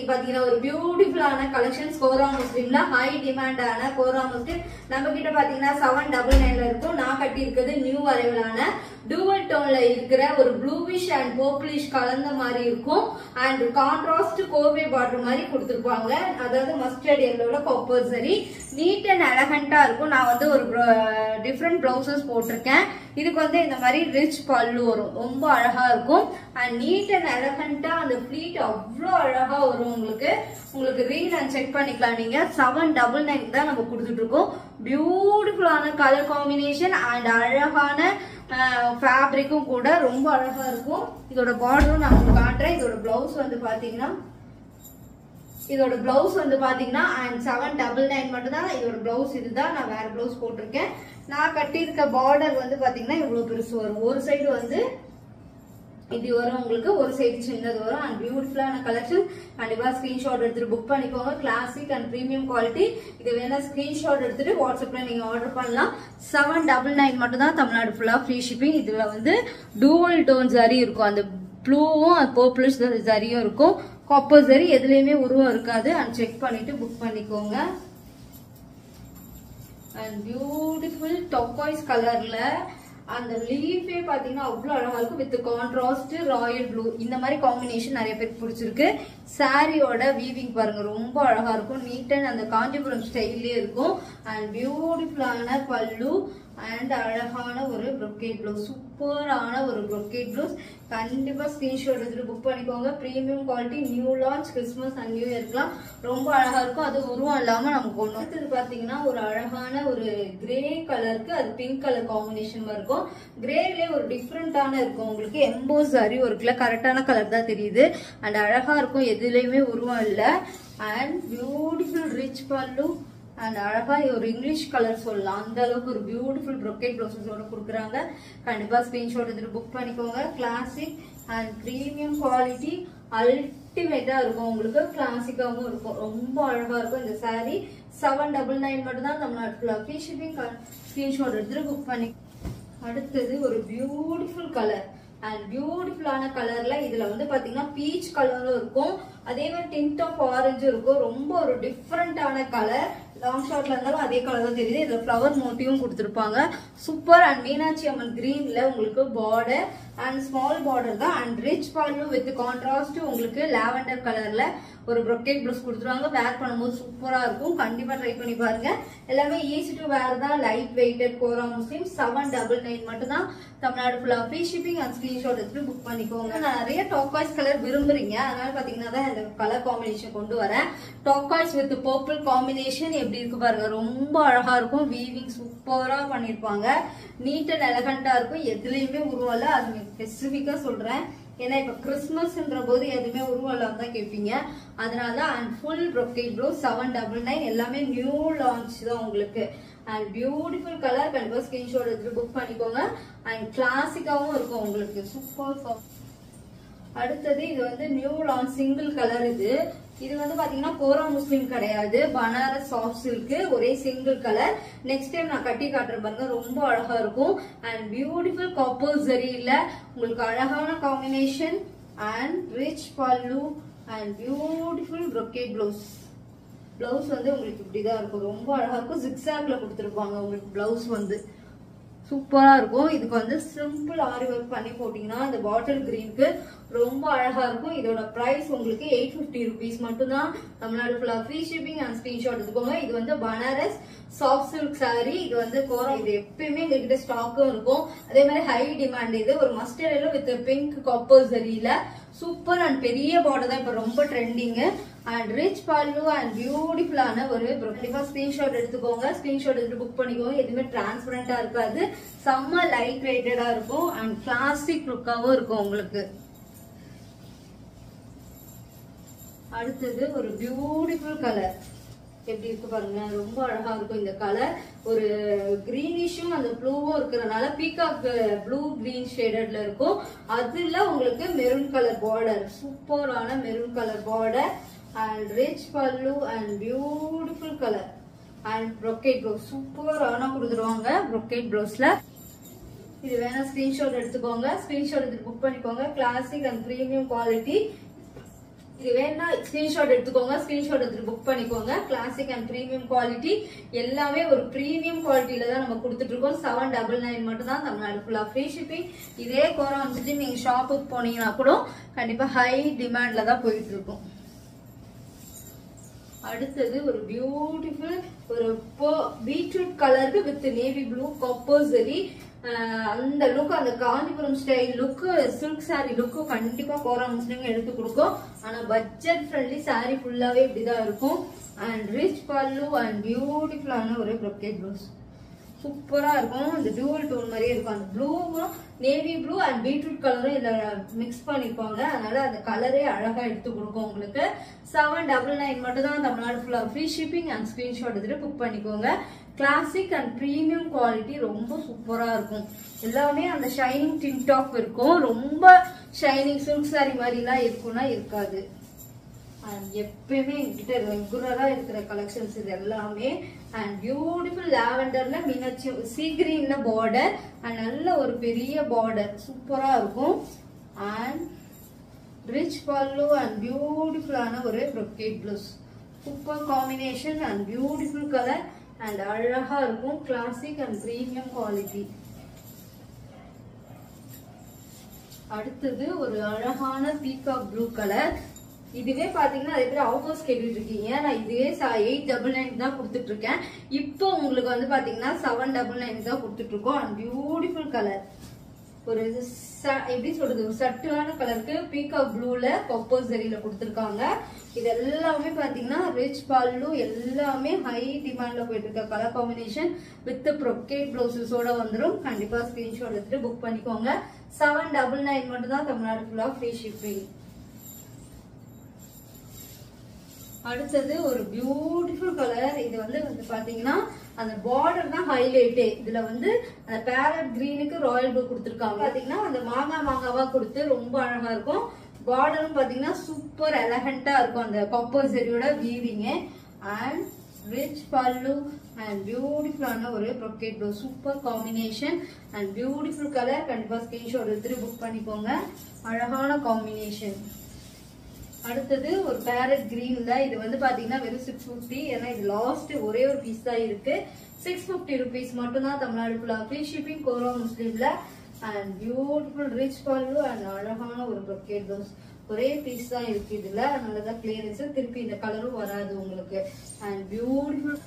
பாத்தீங்கன்னா ஒரு பியூட்டிஃபுல்லான கலெக்ஷன்ஸ் கோரா முஸ்லீம்ல ஹை டிமாண்டான கோரா முஸ்லீம் நம்ம கிட்ட பாத்தீங்கன்னா செவன் டபுள் நைன்ல இருக்கும் நான் கட்டி இருக்கிறது நியூ அரைவலான டூவல் டோன்ல இருக்கிற ஒரு ப்ளூவிஷ் அண்ட் பர்பிளிஷ் கலந்த மாதிரி இருக்கும் அண்ட் கான்ட்ராஸ்ட் கோவே பார்டர் மாதிரி கொடுத்துருப்பாங்க அதாவது மஸ்டர்ட் எல்லோட கொப்பர் சரி நீட் அண்ட் எலகண்டா இருக்கும் நான் வந்து ஒரு டிஃப்ரெண்ட் பிளவுசஸ் போட்டிருக்கேன் இதுக்கு வந்து இந்த மாதிரி ரிச் பல்லு வரும் ரொம்ப அழகா இருக்கும் அண்ட் நீட் அண்ட் எலகண்டா அந்த ஃபிளீட் அவ்வளோ அழகா வரும் உங்களுக்கு உங்களுக்கு ரீல் அண்ட் செக் பண்ணிக்கலாம் நீங்க செவன் டபுள் நைன் தான் நம்ம கொடுத்துட்டு இருக்கோம் பியூட்டிஃபுல்லான கலர் காம்பினேஷன் அண்ட் அழகான ஃபேப்ரிக்கும் கூட ரொம்ப அழகா இருக்கும் இதோட பார்டரும் நான் உங்களுக்கு காட்டுறேன் இதோட பிளவுஸ் வந்து பாத்தீங்கன்னா இதோட பிளவுஸ் வந்து பாத்தீங்கன்னா அண்ட் செவன் டபுள் நைன் மட்டும் தான் இதோட பிளவுஸ் இதுதான் நான் வேற பிளவுஸ் போட்டிருக்கேன் நான் கட்டியிருக்க பார்டர் வந்து பாத்தீங்கன்னா இவ்வளவு பெருசு வரும் ஒரு சைடு வந்து இது வரும் உங்களுக்கு ஒரு சைடு சின்னது வரும் அண்ட் பியூட்டிஃபுல்லான கலெக்ஷன் கண்டிப்பா ஸ்கிரீன்ஷாட் எடுத்துட்டு புக் பண்ணிக்கோங்க கிளாசிக் அண்ட் பிரீமியம் குவாலிட்டி இது வேணா ஸ்கிரீன்ஷாட் எடுத்துட்டு வாட்ஸ்அப்ல நீங்க ஆர்டர் பண்ணலாம் செவன் டபுள் நைன் மட்டும் தான் தமிழ்நாடு ஃபுல்லா ஃப்ரீ ஷிப்பிங் இதுல வந்து டூவல் டோன் ஜரி இருக்கும் அந்த ப்ளூவும் பர்பிளிஷ் ஜரியும் இருக்கும் காப்பர் ஜரி எதுலயுமே உருவம் இருக்காது அண்ட் செக் பண்ணிட்டு புக் பண்ணிக்கோங்க அண்ட் பியூட்டிஃபுல் டொக்காய்ஸ் கலர்ல அந்த லீஃபே பாத்தீங்கன்னா அவ்வளவு அழகா இருக்கும் வித் கான்ட்ராஸ்ட் ராயல் ப்ளூ இந்த மாதிரி காம்பினேஷன் நிறைய பேருக்கு பிடிச்சிருக்கு சாரியோட வீவிங் பாருங்க ரொம்ப அழகா இருக்கும் நீட் அண்ட் அந்த காஞ்சிபுரம் ஸ்டைல்லே இருக்கும் அண்ட் பியூட்டிஃபுல்லான பல்லு அண்ட் அழகான ஒரு ப்ரொக்கேட் ப்ளவுஸ் சூப்பரான ஒரு ப்ரொக்கேட் ப்ளவுஸ் கண்டிப்பா ஸ்கிரீன்ஷாட் எடுத்துட்டு புக் பண்ணிக்கோங்க premium quality new launch Christmas and new இயர்க்குலாம் ரொம்ப அழகா இருக்கும் அது உருவம் இல்லாம நமக்கு ஒண்ணு அடுத்தது பாத்தீங்கன்னா ஒரு அழகான ஒரு கிரே கலருக்கு அது பிங்க் கலர் காம்பினேஷன் இருக்கும் கிரேலயே ஒரு டிஃப்ரெண்டான இருக்கும் உங்களுக்கு எம்போஸ் அரி ஒர்க்ல கரெக்டான கலர் தான் தெரியுது அண்ட் அழகா இருக்கும் எதுலயுமே உருவம் இல்ல and beautiful rich pallu and அழகா ஒரு இங்கிலீஷ் கலர் சொல்லலாம் அந்த அளவுக்கு ஒரு பியூட்டிஃபுல் ப்ரொக்கேட் ப்ளவுசஸோட கொடுக்குறாங்க கண்டிப்பா ஸ்கிரீன்ஷாட் எடுத்துட்டு புக் பண்ணிக்கோங்க கிளாசிக் அண்ட் ப்ரீமியம் குவாலிட்டி அல்டிமேட்டா இருக்கும் உங்களுக்கு கிளாசிக்காவும் இருக்கும் ரொம்ப அழகா இருக்கும் இந்த saree செவன் டபுள் நைன் மட்டும் தான் தமிழ்நாட்டுல ஃப்ரீ ஷிப்பிங் ஸ்கிரீன்ஷாட் எடுத்துட்டு புக் பண்ணி அடுத்தது ஒரு பியூட்டிஃபுல் கலர் அண்ட் பியூட்டிஃபுல்லான கலர்ல இதுல வந்து பாத்தீங்கன்னா பீச் கலரும் இருக்கும் அதே மாதிரி டிண்ட் ஆஃப் ஆரஞ்சு இருக்கும் ரொம்ப ஒரு டிஃப்ரெண்டான கலர் லாங் ஷார்ட்ல இருந்தாலும் அதே கலர் தான் தெரியுது இதுல ஃப்ளவர் மோட்டிவும் கொடுத்துருப்பாங்க சூப்பர் அண்ட் மீனாட்சி அம்மன் கிரீன்ல உங்களுக்கு பார்டர் அண்ட் ஸ்மால் பார்டர் தான் and rich pallu with contrast உங்களுக்கு லாவெண்டர் கலர்ல ஒரு ப்ரொக்கேட் ப்ளவுஸ் கொடுத்துருவாங்க வேர் பண்ணும்போது சூப்பரா இருக்கும் கண்டிப்பா ட்ரை பண்ணி பாருங்க எல்லாமே ஈஸி டு வேர் தான் light weighted kora muslin seven double nine மட்டும் தான் தமிழ்நாடு ஃபுல்லா ஃப்ரீ ஷிப்பிங் அண்ட் ஸ்கிரீன்ஷாட் எடுத்து புக் பண்ணிக்கோங்க நான் நிறைய டாக்காய்ஸ் கலர் விரும்புறீங்க அதனால பாத்தீங்கன்னா தான் இந்த கலர் காம்பினேஷன் கொண்டு வரேன் டாக்காய்ஸ் வித் பர்பிள் காம்பினேஷன் எப்படி இருக்கு பாருங்க ரொம்ப அழகா இருக்கும் வீவிங் சூப்பரா பண்ணிருப்பாங்க நீட் அண்ட் எலகண்டா இருக்கும் எதுலயுமே உருவம் இல்ல அது ஸ்பெசிபிக்கா சொல்றேன் ஏன்னா இப்ப கிறிஸ்மஸ்ன்ற போது எதுவுமே உருவம் இல்லாம தான் கேட்பீங்க அதனால and full brocade blue seven double nine எல்லாமே நியூ லான்ச் தான் உங்களுக்கு அண்ட் பியூட்டிஃபுல் கலர் கண்டிப்பா ஸ்கிரீன்ஷாட் எடுத்து புக் பண்ணிக்கோங்க அண்ட் கிளாசிக்காவும் இருக்கும் உங்களுக்கு சூப்பர் அடுத்தது இது வந்து நியூ லான்ச் சிங்கிள் கலர் இது இது வந்து பாத்தீங்கன்னா கோரா முஸ்லீம் கிடையாது பனாரஸ் சாஃப்ட் சில்க் ஒரே சிங்கிள் கலர் நெக்ஸ்ட் டைம் நான் கட்டி காட்டுறேன் பாருங்க ரொம்ப அழகா இருக்கும் அண்ட் பியூட்டிஃபுல் காப்பர் ஜரியில உங்களுக்கு அழகான combination and rich pallu and beautiful brocade blouse blouse வந்து உங்களுக்கு இப்படிதான் இருக்கும் ரொம்ப அழகா இருக்கும் ஜிக்ஸாக்ல கொடுத்துருப்பாங்க உங்களுக்கு பிளவுஸ் வந்து சூப்பரா இருக்கும் இதுக்கு வந்து சிம்பிள் ஆரி ஒர்க் பண்ணி போட்டீங்கன்னா இந்த பாட்டில் கிரீனுக்கு ரொம்ப அழகா இருக்கும் இதோட பிரைஸ் உங்களுக்கு எயிட் பிப்டி ருபீஸ் மட்டும்தான் தமிழ்நாடு ஃபுல்லா ஃப்ரீ ஷிப்பிங் அண்ட் ஸ்கிரீன்ஷாட் எடுத்துக்கோங்க இது வந்து பனாரஸ் சாஃப்ட் சில்க் saree இது வந்து கோரா இது எப்பயுமே எங்ககிட்ட ஸ்டாக்கும் இருக்கும் அதே மாதிரி ஹை டிமாண்ட் இது ஒரு மஸ்டர்ட் வித் பிங்க் காப்பர் சரியில சூப்பர் அண்ட் பெரிய பார்டர் தான் இப்ப ரொம்ப trending and rich pallu and பியூட்டிஃபுல்லான ஒரு கண்டிப்பா ஸ்கிரீன்ஷாட் எடுத்துக்கோங்க ஸ்கிரீன்ஷாட் எடுத்து புக் பண்ணிக்கோங்க எதுவுமே டிரான்ஸ்பரண்டா இருக்காது செம்ம லைட் வெயிட்டடா இருக்கும் அண்ட் கிளாசிக் லுக்காவும் இருக்கும் உங்களுக்கு அடுத்தது ஒரு பியூட்டிஃபுல் கலர் எப்படி இருக்கு பாருங்க ரொம்ப அழகா இருக்கும் இந்த கலர் ஒரு கிரீனிஷும் அந்த ப்ளூவும் இருக்கிறதுனால பீகாக் ப்ளூ கிரீன் ஷேடட்ல இருக்கும் அதுல உங்களுக்கு மெரூன் கலர் பார்டர் சூப்பரான maroon colour border and rich pallu and beautiful colour and brocade blouse சூப்பரான கொடுத்துருவாங்க brocade ப்ளவுஸ்ல இது வேணா ஸ்கிரீன்ஷாட் எடுத்துக்கோங்க ஸ்கிரீன்ஷாட் எடுத்து புக் பண்ணிக்கோங்க கிளாசிக் அண்ட் பிரீமியம் குவாலிட்டி இது வேணா ஸ்கிரீன்ஷாட் எடுத்துக்கோங்க ஸ்கிரீன்ஷாட் எடுத்துட்டு புக் பண்ணிக்கோங்க கிளாசிக் அண்ட் பிரீமியம் குவாலிட்டி எல்லாமே ஒரு பிரீமியம் குவாலிட்டியில தான் நம்ம கொடுத்துட்டு இருக்கோம் செவன் டபுள் நைன் மட்டும் தான் தமிழ்நாடு ஃபுல்லா ஃப்ரீ ஷிப்பிங் இதே கோரம் வந்துட்டு நீங்க ஷாப்புக்கு போனீங்கன்னா கூட கண்டிப்பா ஹை டிமாண்ட்ல தான் போயிட்டு இருக்கும் அடுத்தது ஒரு பியூட்டிஃபுல் ஒரு பீட்ரூட் கலருக்கு வித் நேவி ப்ளூ காப்பர் சரி அந்த லுக் அந்த Kanchipuram style look silk saree look கண்டிப்பா கோரா முஸ்லிம் எடுத்து கொடுக்கும் ஆனா பட்ஜெட் ஃப்ரெண்ட்லி saree ஃபுல்லாவே இப்படிதான் இருக்கும் அண்ட் ரிச் பல்லு அண்ட் பியூட்டிஃபுல்லான ஒரு ப்ரொக்கேட் ப்ளவுஸ் சூப்பரா இருக்கும் இந்த டூவல் டோன் மாதிரியே இருக்கும் அந்த ப்ளூவும் நேவி ப்ளூ அண்ட் பீட்ரூட் கலரும் இதுல மிக்ஸ் பண்ணிருப்பாங்க அதனால அந்த கலரே அழகா எடுத்து கொடுக்கும் உங்களுக்கு செவன் டபுள் நைன் மட்டும் தான் தமிழ்நாடு ஃபுல்லா ஃப்ரீ ஷிப்பிங் அண்ட் ஸ்கிரீன்ஷாட் எடுத்துட்டு புக் பண்ணிக்கோங்க கிளாசிக் அண்ட் பிரீமியம் குவாலிட்டி ரொம்ப சூப்பரா இருக்கும் எல்லாமே அந்த ஷைனிங் டிண்ட் ஆஃப் இருக்கும் ரொம்ப ஷைனிங் சில்க் சாரி மாதிரிலாம் இருக்கும்னா இருக்காது அண்ட் எப்பயுமே என்கிட்ட ரெகுலரா இருக்கிற கலெக்ஷன்ஸ் இது எல்லாமே அண்ட் பியூட்டிஃபுல் லாவெண்டர்ல மீனாட்சி சீ கிரீன்ல பார்டர் அண்ட் நல்ல ஒரு பெரிய பார்டர் சூப்பரா இருக்கும் அண்ட் ரிச் பல்லு அண்ட் பியூட்டிஃபுல்லான ஒரு brocade blouse super combination and beautiful colour and அழகா இருக்கும் கிளாசிக் அண்ட் பிரீமியம் குவாலிட்டி அடுத்தது ஒரு அழகான பீகாக் ப்ளூ கலர் இதுவே பாத்தீங்கன்னா அதே பேர் ஆஃபர்ஸ் கேட்டுட்டு இருக்கீங்க நான் இதுவே எயிட் டபுள் நைன் தான் கொடுத்துட்டு இருக்கேன் இப்போ உங்களுக்கு வந்து பாத்தீங்கன்னா செவன் டபுள் நைன் தான் கொடுத்துட்டு இருக்கோம் அண்ட் பியூட்டிஃபுல் கலர் ஒரு ச- எப்படி சொல்றது ஒரு சட்டுவான கலருக்கு பீகாக் ப்ளூல கொப்பர் சரியில கொடுத்துருக்காங்க இது எல்லாமே பாத்தீங்கன்னா ரிச் பல்லு எல்லாமே ஹை டிமாண்ட்ல போயிட்டு இருக்க கலர் காம்பினேஷன் வித் ப்ரொக்கேட் பிளவுசஸோட வந்துடும் கண்டிப்பா ஸ்கிரீன்ஷாட் எடுத்துட்டு புக் பண்ணிக்கோங்க செவன் டபுள் நைன் மட்டும் தான் தமிழ்நாடு ஃபுல்லா ஃப்ரீ ஷிப்பிங் அடுத்தது ஒரு பியூட்டிஃபுல் கலர் இது வந்து வந்து பாத்தீங்கன்னா அந்த பார்டர் தான் ஹைலைட்டே இதுல வந்து அந்த பேரட் கிரீனுக்கு ராயல் ப்ளூ கொடுத்துருக்காங்க பாத்தீங்கன்னா அந்த மாங்காய் மாங்காவா கொடுத்து ரொம்ப அழகா இருக்கும் பார்டரும் பாத்தீங்கன்னா சூப்பர் எலகண்டா இருக்கும் அந்த காப்பர் சரியோட weaving and rich pallu and பியூட்டிஃபுல்லான ஒரு brocade blouse super combination and beautiful colour கண்டிப்பா ஸ்கிரீன்ஷாட் எடுத்துட்டு புக் பண்ணிக்கோங்க அழகான காம்பினேஷன் அடுத்தது ஒரு பேரட் கிரீன்ல இது வந்து பாத்தீங்கன்னா வெறும் சிக்ஸ் பிப்டி ஏன்னா இது லாஸ்ட் ஒரே ஒரு பீஸ் தான் இருக்கு சிக்ஸ் பிப்டி ருபீஸ் மட்டும் தான் தமிழ்நாடு ஃபுல்லா ஃப்ரீ ஷிப்பிங் கோரா முஸ்லீம்ல and beautiful rich pallu and அழகான ஒரு ப்ரொக்கேட் ப்ளவுஸ் ஒரே பீஸ் தான் இருக்கு இதுல அதனால தான் கிளியரன்ஸ் திருப்பி இந்த கலரும் வராது உங்களுக்கு அண்ட் பியூட்டிஃபுல்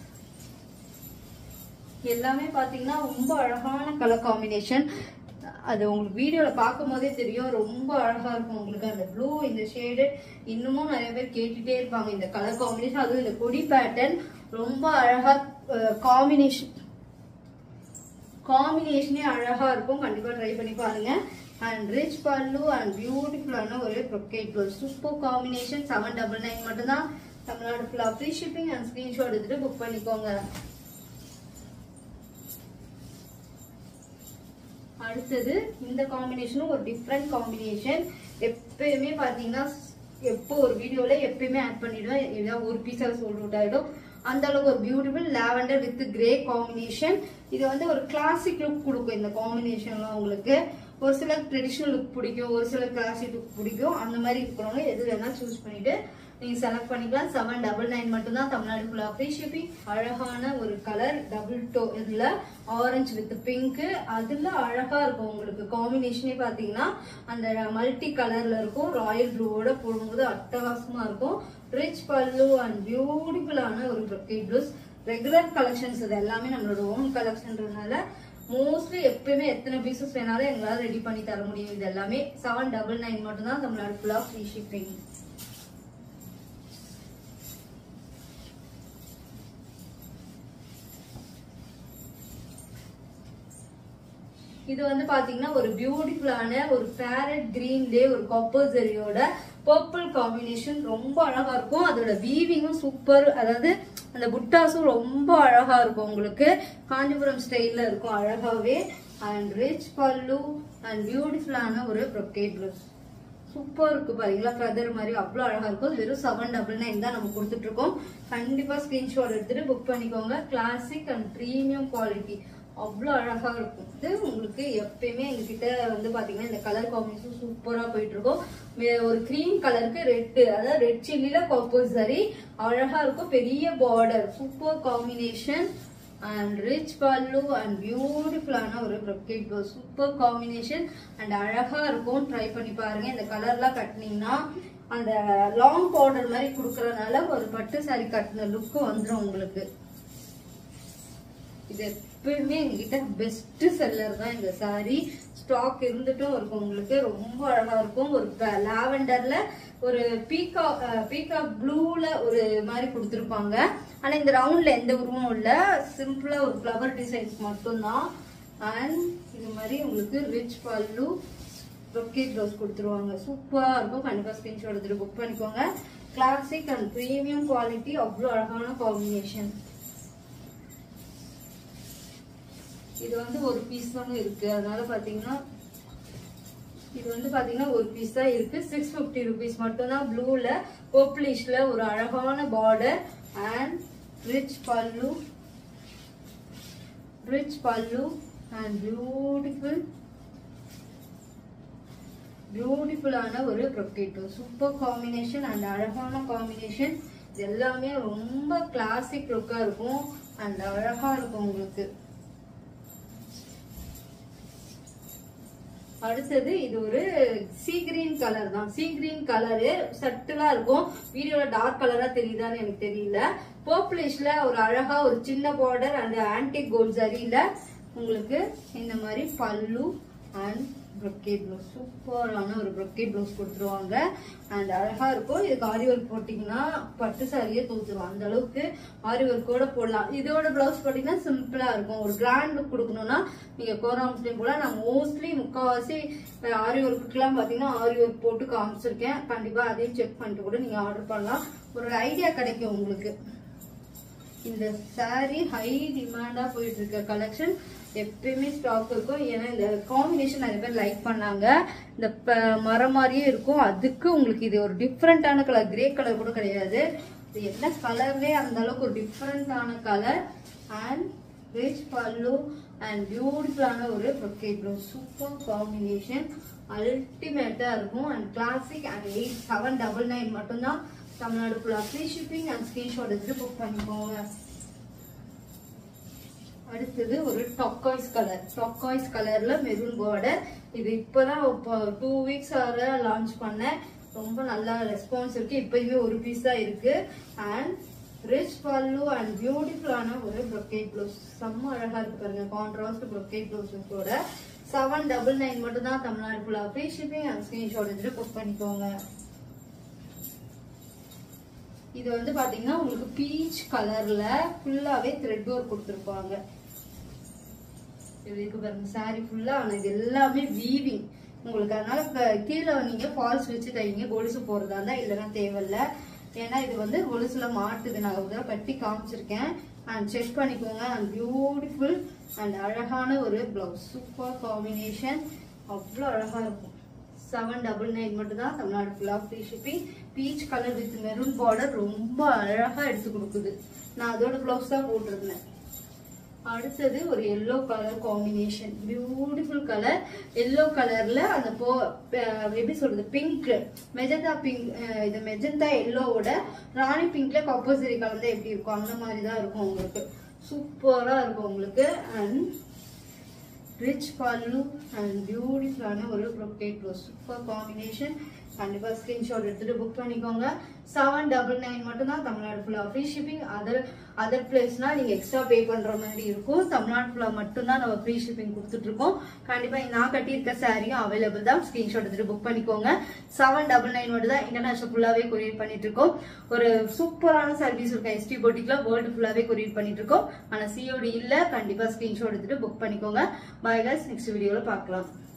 எல்லாமே பாத்தீங்கன்னா ரொம்ப அழகான கலர் காம்பினேஷன் அது உங்களுக்கு வீடியோல பார்க்கும் போதே தெரியும் ரொம்ப அழகா இருக்கும் உங்களுக்கு அந்த ப்ளூ இந்த ஷேடு இன்னமும் நிறைய பேர் கேட்டுட்டே இருப்பாங்க இந்த கலர் காம்பினேஷன் அதுவும் இந்த கொடி பேட்டர்ன் ரொம்ப அழகா காம்பினேஷன் காம்பினேஷனே அழகா இருக்கும் கண்டிப்பா ட்ரை பண்ணி பாருங்க அண்ட் ரிச் பல்லு அண்ட் பியூட்டிஃபுல்லான ஒரு brocade blouse super combination seven double nine மட்டும் தான் தமிழ்நாடு ஃபுல்லா ஃப்ரீ ஷிப்பிங் அண்ட் ஸ்கிரீன்ஷாட் எடுத்துட்டு புக் பண்ணிக்கோங்க அடுத்தது இந்த காம்பினேஷனும் ஒரு டிஃப்ரெண்ட் காம்பினேஷன் எப்பயுமே பாத்தீங்கன்னா எப்போ ஒரு வீடியோல எப்பயுமே ஆட் பண்ணிடுவேன் ஏதாவது ஒரு பீஸா சோல்ட் அவுட் ஆயிடும் அந்த அளவுக்கு ஒரு beautiful lavender with grey combination இது வந்து ஒரு கிளாசிக் லுக் கொடுக்கும் இந்த காம்பினேஷன்லாம் உங்களுக்கு ஒரு சில ட்ரெடிஷ்னல் லுக் பிடிக்கும் ஒரு சில கிளாசிக் லுக் பிடிக்கும் அந்த மாதிரி இருக்கிறவங்க எது வேணா சூஸ் பண்ணிட்டு நீங்க செலக்ட் பண்ணிக்கலாம் செவன் டபுள் நைன் மட்டும் தான் தமிழ்நாடு ஃபுல்லா ஃப்ரீ ஷிப்பிங் அழகான ஒரு கலர் டபுள் டோ இதுல ஆரஞ்சு வித் பிங்க் அதுல அழகா இருக்கும் உங்களுக்கு காம்பினேஷனே பாத்தீங்கன்னா அந்த மல்டி கலர்ல இருக்கும் ராயல் ப்ளூவோட போடும்போது அட்டகாசமா இருக்கும் ரிச் பல்லு அண்ட் பியூட்டிஃபுல்லான ஒரு ப்ரொக்கேட் ப்ளூஸ் ரெகுலர் கலெக்ஷன்ஸ் இது எல்லாமே நம்மளோட ஓன் கலெக்ஷன்றதுனால மோஸ்ட்லி எப்பயுமே எத்தனை பீசஸ் வேணாலும் எங்களால ரெடி பண்ணி தர முடியும் இது எல்லாமே செவன் டபுள் நைன் மட்டும் தான் தமிழ்நாடு ஃபுல்லா ஃப்ரீ ஷிப்பிங் இது வந்து பாத்தீங்கன்னா ஒரு பியூட்டிஃபுல்லான ஒரு பேரட் கிரீன்லே ஒரு காப்பர் ஜெரியோட பர்பிள் காம்பினேஷன் ரொம்ப அழகா இருக்கும் அதோட வீவிங்கும் சூப்பர் அதாவது அந்த புட்டாஸும் ரொம்ப அழகா இருக்கும் உங்களுக்கு காஞ்சிபுரம் ஸ்டைல்ல இருக்கும் அழகாவே அண்ட் ரிச் பல்லு அண்ட் பியூட்டிஃபுல்லான ஒரு ப்ரொக்கேட் ப்ளவுஸ் சூப்பர் இருக்கு பாருங்களா ஃபெதர் மாதிரி அவ்வளோ அழகா இருக்கும் வெறும் செவன் டபுள் நைன் தான் நம்ம கொடுத்துட்டு இருக்கோம் கண்டிப்பா ஸ்கிரீன்ஷாட் எடுத்துட்டு புக் பண்ணிக்கோங்க கிளாசிக் அண்ட் ப்ரீமியம் குவாலிட்டி அவ்வளோ அழகா இருக்கும் இது உங்களுக்கு எப்பயுமே எங்ககிட்ட வந்து பாத்தீங்கன்னா இந்த கலர் காம்பினேஷன் சூப்பரா போயிட்டு இருக்கும் வே- ஒரு கிரீம் கலருக்கு ரெட் அதாவது ரெட் சில்லில காப்பர் சரி அழகா இருக்கும் பெரிய border super combination and rich pallu and பியூட்டிஃபுல்லான ஒரு brocade blouse super combination and அழகா இருக்கும் ட்ரை பண்ணி பாருங்க இந்த கலர்லாம் கட்டினீங்கன்னா அந்த லாங் பார்டர் மாதிரி கொடுக்கறதுனால ஒரு பட்டு saree கட்டின லுக் வந்துடும் உங்களுக்கு இது எப்பயுமே எங்ககிட்ட பெஸ்ட் செல்லர் தான் இந்த saree ஸ்டாக் இருந்துட்டும் இருக்கும் உங்களுக்கு ரொம்ப அழகா இருக்கும் ஒரு லாவெண்டர்ல ஒரு பீகா பீகா ப்ளூல ஒரு மாதிரி கொடுத்துருப்பாங்க ஆனா இந்த ரவுண்ட்ல எந்த உருவமும் இல்ல சிம்பிளா ஒரு ஃப்ளவர் டிசைன்ஸ் மட்டும்தான் அண்ட் இது மாதிரி உங்களுக்கு ரிச் பல்லு ரொக்கேட் ரோஸ் கொடுத்துருவாங்க சூப்பரா இருக்கும் கண்டிப்பா ஸ்கிரீன்ஷாட் எடுத்துட்டு புக் பண்ணிக்கோங்க கிளாசிக் அண்ட் ப்ரீமியம் குவாலிட்டி அவ்வளோ அழகான காம்பினேஷன் இது வந்து ஒரு பீஸ் தாங்க இருக்கு அதனால பாத்தீங்கன்னா இது வந்து பாத்தீங்கன்னா ஒரு பீஸ் தான் இருக்கு சிக்ஸ் பிப்டி ருபீஸ் மட்டும்தான் ப்ளூல பர்பிளிஷ்ல ஒரு அழகான border and rich pallu rich pallu and beautiful பியூட்டிஃபுல்லான ஒரு ப்ரொக்கேட்டோ சூப்பர் காம்பினேஷன் அண்ட் அழகான காம்பினேஷன் இது எல்லாமே ரொம்ப கிளாசிக் லுக்கா இருக்கும் அண்ட் அழகா இருக்கும் உங்களுக்கு அடுத்தது இது ஒரு சீ கிரீன் கலர் தான் சீ கிரீன் கலரு சட்டிலா இருக்கும் வீடியோல டார்க் கலரா தெரியுதான்னு எனக்கு தெரியல பர்பிளிஷ்ல ஒரு அழகா ஒரு சின்ன பார்டர் அந்த ஆன்டிக் கோல்ட் சரியில உங்களுக்கு இந்த மாதிரி பல்லு அண்ட் ப்ரொக்கேட் ப்ளவுஸ் சூப்பரான ஒரு ப்ரொக்கேட் ப்ளவுஸ் கொடுத்துருவாங்க அண்ட் அழகா இருக்கும் இதுக்கு ஆரி ஒர்க் போட்டிங்கன்னா பட்டு சாரியே தூத்துரும் அந்த அளவுக்கு ஆரி ஒர்க்கோட போடலாம் இதோட ப்ளவுஸ் போட்டிங்கன்னா சிம்பிளா இருக்கும் ஒரு கிராண்ட் லுக் கொடுக்கணும்னா நீங்க கோராம்ஸ்லேயும் போல நான் மோஸ்ட்லி முக்கால்வாசி ஆரி ஒர்க்குலாம் பார்த்தீங்கன்னா ஆரி ஒர்க் போட்டு காமிச்சிருக்கேன் கண்டிப்பா அதையும் செக் பண்ணிட்டு கூட நீங்க ஆர்டர் பண்ணலாம் ஒரு ஐடியா கிடைக்கும் உங்களுக்கு இந்த saree ஹை டிமாண்டா போயிட்டு இருக்க கலெக்ஷன் எப்பயுமே ஸ்டாக் இருக்கும் ஏன்னா இந்த காம்பினேஷன் நிறைய பேர் லைக் பண்ணாங்க இந்த ப- மரம் மாதிரியே இருக்கும் அதுக்கு உங்களுக்கு இது ஒரு டிஃப்ரெண்டான கலர் கிரே கலர் கூட கிடையாது இது என்ன கலர்லேயே அந்த அளவுக்கு ஒரு டிஃப்ரெண்டான colour and rich pallu and பியூட்டிஃபுல்லான ஒரு ப்ரொக்கேட் ப்ளவுஸ் சூப்பர் காம்பினேஷன் அல்டிமேட்டா இருக்கும் and classic and eight seven double nine மட்டும்தான் தமிழ்நாடு ஃபுல்லாக ஃப்ரீ ஷிப்பிங் அண்ட் ஸ்கிரீன்ஷாட் எடுத்து புக் பண்ணிக்கோங்க அடுத்தது ஒரு டொக்காய்ஸ் கலர் டொக்காய்ஸ் கலர்ல மெரூன் பார்டர் இது இப்போதான் டூ வீக்ஸ் ஆக லான்ச் பண்ணேன் ரொம்ப நல்லா ரெஸ்பான்ஸ் இருக்கு இப்பயுமே ஒரு பீஸ் தான் இருக்கு அண்ட் ரிச் பல்லு அண்ட் பியூட்டிஃபுல்லான ஒரு ப்ரொக்கேட் ப்ளவுஸ் செம்ம அழகா இருக்கு பாருங்க கான்ட்ராஸ்ட் ப்ரொக்கேட் ப்ளவுஸோட செவன் டபுள் நைன் மட்டும் தான் தமிழ்நாடு ஃபுல்லாக ஃப்ரீ ஷிப்பிங் அண்ட் ஸ்கிரீன்ஷாட் எடுத்துட்டு புக் பண்ணிக்கோங்க இது வந்து பாத்தீங்கன்னா உங்களுக்கு பீச் கலர்ல ஃபுல்லாவே த்ரெட் ஒர்க் கொடுத்துருப்பாங்க இது இருக்கு பாருங்க saree ஃபுல்லா ஆனா இது எல்லாமே வீவிங் உங்களுக்கு அதனால க- கீழே நீங்க ஃபால்ஸ் வச்சு தைங்க கொலுசு போறதா இருந்தா இல்லைன்னா தேவையில்ல ஏன்னா இது வந்து கொலுசுல மாட்டுது நான் ஒரு தடவை கட்டி காமிச்சிருக்கேன் அண்ட் செக் பண்ணிக்கோங்க அண்ட் பியூட்டிஃபுல் அண்ட் அழகான ஒரு பிளவுஸ் சூப்பர் காம்பினேஷன் அவ்வளோ அழகா இருக்கும் செவன் டபுள் நைன் மட்டும் தான் தமிழ்நாடு ஃபுல்லாக free shipping peach colour with maroon border ரொம்ப அழகா எடுத்து கொடுக்குது நான் அதோட ப்ளவுஸ் தான் போட்டிருந்தேன் அடுத்தது ஒரு yellow colour combination beautiful colour yellow கலர்ல அந்த போ அஹ் எப்படி சொல்றது பிங்க் மெஜந்தா பிங்க் இது மெஜந்தா எல்லோவோட ராணி பிங்க்ல கப்போசரி கலந்தா எப்படி இருக்கும் அந்த மாதிரி தான் இருக்கும் உங்களுக்கு சூப்பரா இருக்கும் உங்களுக்கு அண்ட் ரிச் பல்லு அண்ட் பியூட்டிஃபுல்லான ஒரு ப்ரொக்கேட் ப்ளவுஸ் சூப்பர் காம்பினேஷன் கண்டிப்பாக ஸ்க்ரீன்ஷாட் எடுத்துட்டு புக் பண்ணிக்கோங்க செவன் டபுள் நைன் மட்டும் தான் தமிழ்நாடு ஃபுல்லாக ஃப்ரீ ஷிப்பிங் அதர் அதர் பிளேஸ்னா நீங்கள் எக்ஸ்ட்ரா பே பண்ணுற மாதிரி இருக்கும் தமிழ்நாடு ஃபுல்லாக மட்டும்தான் நம்ம ஃப்ரீ ஷிப்பிங் கொடுத்துட்ருக்கோம் கண்டிப்பாக நான் கட்டியிருக்க சாரியும் அவைலபிள் தான் ஸ்க்ரீன்ஷாட் எடுத்துட்டு புக் பண்ணிக்கோங்க செவன் டபுள் நைன் மட்டும் தான் இன்டர்நேஷனல் ஃபுல்லாகவே கொரியர் பண்ணிட்டு இருக்கோம் ஒரு சூப்பரான சர்வீஸ் இருக்கும் எஸ்டி போட்டிக்ல வேர்ல்டு ஃபுல்லாகவே கொரியர் பண்ணிட்டு இருக்கோம் ஆனால் சிஓடி இல்லை கண்டிப்பாக ஸ்க்ரீன்ஷாட் எடுத்துட்டு புக் பண்ணிக்கோங்க பாய் guys நெக்ஸ்ட் வீடியோவில் பார்க்கலாம்